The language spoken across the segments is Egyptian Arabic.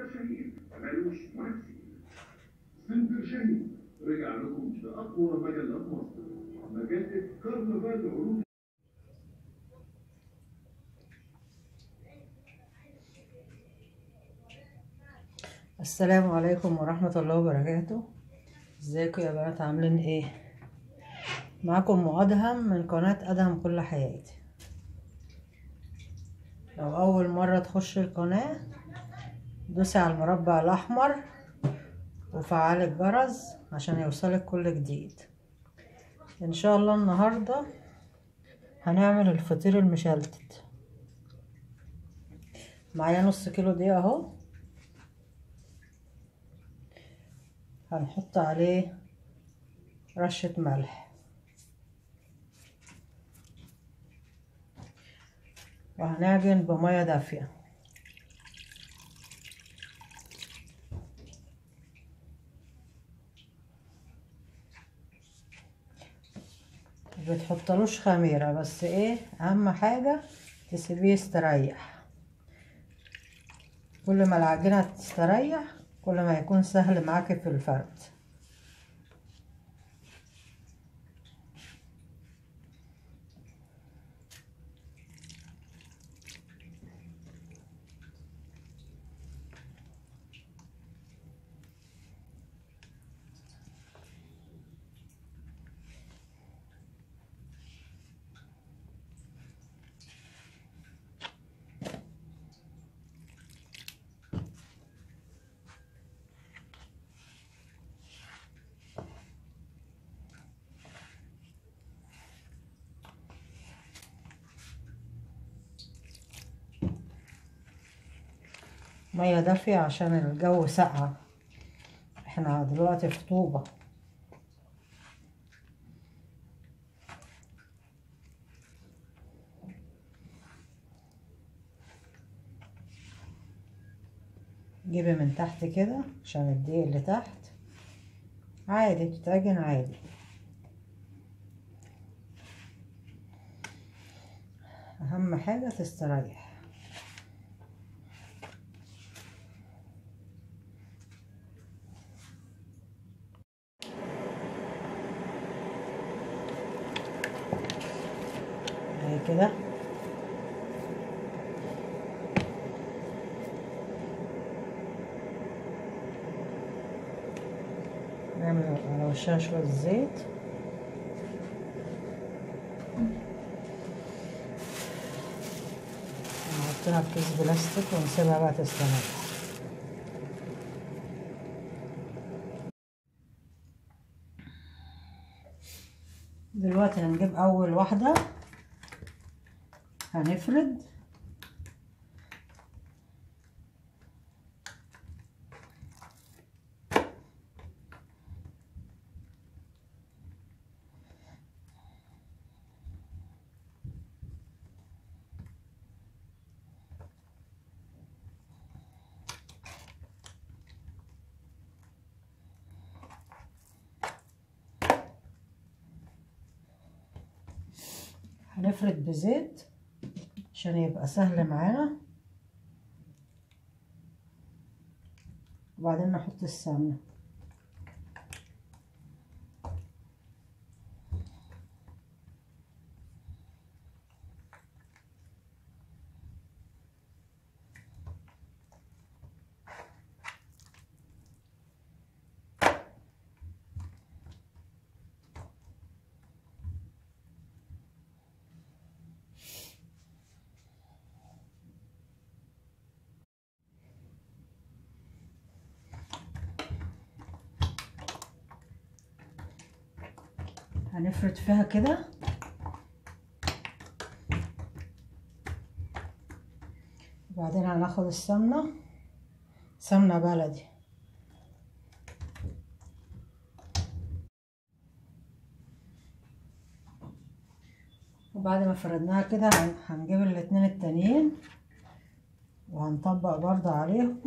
شهيد ملوش ممثل سنتر شهيد رجع لكم بأقوى مجلات مصر مجلة كرنفال عروض السلام عليكم ورحمة الله وبركاته ازيكم يا بنات عاملين ايه معاكم مؤدهم من قناة ادهم كل حياتي لو اول مرة تخش القناة دوسي على المربع الاحمر وفعلي الجرس عشان يوصلك كل جديد ان شاء الله النهاردة هنعمل الفطير المشلتت معايا نص كيلو دقيق اهو هنحط عليه رشة ملح وهنعجن بمية دافية بتحطلوش خميرة بس ايه اهم حاجة تسيبيه يستريح كل ما العجينة تستريح كل ما يكون سهل معاكي في الفرد مية دافية عشان الجو ساقع احنا دلوقتي في طوبة جيبي من تحت كده عشان الدقيق اللي تحت عادي بتتعجن عادي اهم حاجة تستريح اهي كده نعمل على وشها شوية زيت نحطها في كيس بلاستيك ونسيبها بقى تستمر دلوقتي هنجيب أول واحدة هنفرد هنفرد بزيت عشان يبقى سهل معانا وبعدين نحط السمنة هنفرد فيها كده وبعدين هناخد السمنة سمنة بلدي وبعد ما فردناها كده هن- هنجيب الاتنين التانيين وهنطبق برضه عليهم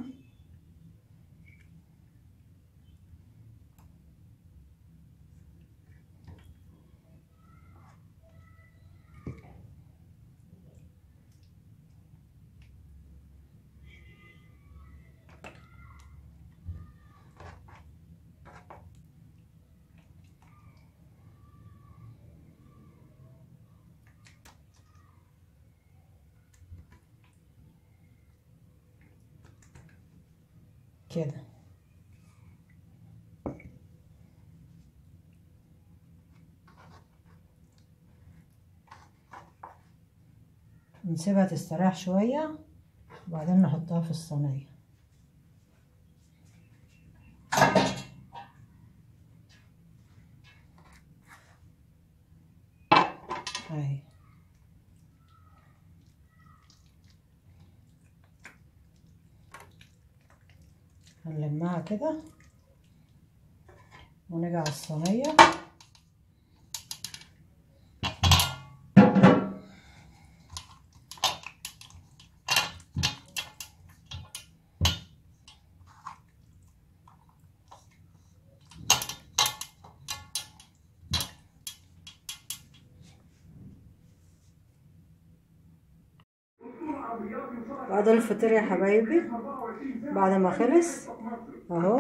كده نسيبها تستريح شوية وبعدين نحطها في الصينية اهي هنلمها كده ونيجي على الصينية بعد الفطير يا حبايبي بعد ما خلص اهو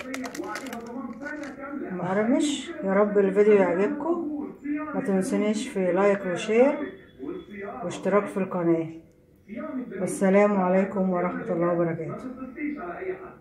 مقرمش يا رب الفيديو يعجبكم ما تنسونيش في لايك وشير واشتراك في القناة والسلام عليكم ورحمة الله وبركاته ما تتصليش على اي حد